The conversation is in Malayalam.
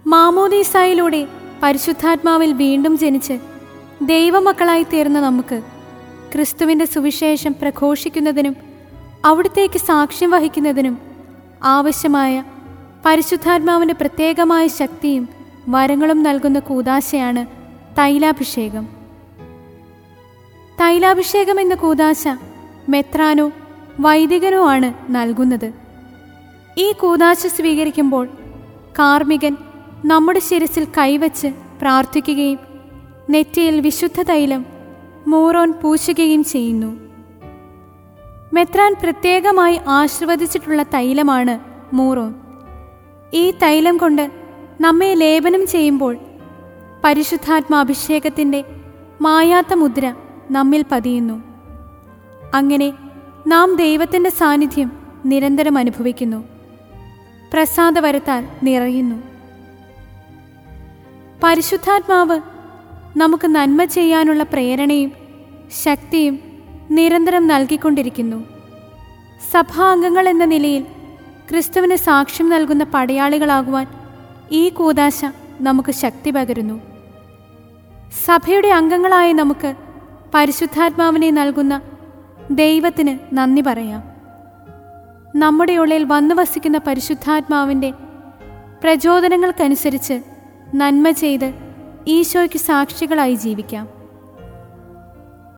മാമോദീസായിലൂടെ പരിശുദ്ധാത്മാവിൽ വീണ്ടും ജനിച്ച് ദൈവമക്കളായി തീർന്ന നമുക്ക് ക്രിസ്തുവിൻ്റെ സുവിശേഷം പ്രഘോഷിക്കുന്നതിനും അവിടുത്തേക്ക് സാക്ഷ്യം വഹിക്കുന്നതിനും ആവശ്യമായ പരിശുദ്ധാത്മാവിൻ്റെ പ്രത്യേകമായ ശക്തിയും വരങ്ങളും നൽകുന്ന കൂതാശയാണ് തൈലാഭിഷേകം തൈലാഭിഷേകം എന്ന കൂതാശ മെത്രാനോ വൈദികനോ ആണ് നൽകുന്നത് ഈ കൂതാശ സ്വീകരിക്കുമ്പോൾ കാർമികൻ നമ്മുടെ ശിരസിൽ കൈവച്ച് പ്രാർത്ഥിക്കുകയും നെറ്റിയിൽ വിശുദ്ധ തൈലം മൂറോൻ പൂശുകയും ചെയ്യുന്നു മെത്രാൻ പ്രത്യേകമായി ആശീർവദിച്ചിട്ടുള്ള തൈലമാണ് മൂറോൻ ഈ തൈലം കൊണ്ട് നമ്മെ ലേപനം ചെയ്യുമ്പോൾ പരിശുദ്ധാത്മാഭിഷേകത്തിൻ്റെ മായാത്ത മുദ്ര നമ്മിൽ പതിയുന്നു അങ്ങനെ നാം ദൈവത്തിൻ്റെ സാന്നിധ്യം നിരന്തരം അനുഭവിക്കുന്നു പ്രസാദവരത്താൽ നിറയുന്നു പരിശുദ്ധാത്മാവ് നമുക്ക് നന്മ ചെയ്യാനുള്ള പ്രേരണയും ശക്തിയും നിരന്തരം നൽകിക്കൊണ്ടിരിക്കുന്നു സഭാംഗങ്ങൾ എന്ന നിലയിൽ ക്രിസ്തുവിന് സാക്ഷ്യം നൽകുന്ന പടയാളികളാകുവാൻ ഈ കൂതാശ നമുക്ക് ശക്തി പകരുന്നു സഭയുടെ അംഗങ്ങളായ നമുക്ക് പരിശുദ്ധാത്മാവിനെ നൽകുന്ന ദൈവത്തിന് നന്ദി പറയാം നമ്മുടെ ഉള്ളിൽ വന്നു വസിക്കുന്ന പരിശുദ്ധാത്മാവിൻ്റെ പ്രചോദനങ്ങൾക്കനുസരിച്ച് നന്മ ചെയ്ത് ഈശോയ്ക്ക് സാക്ഷികളായി ജീവിക്കാം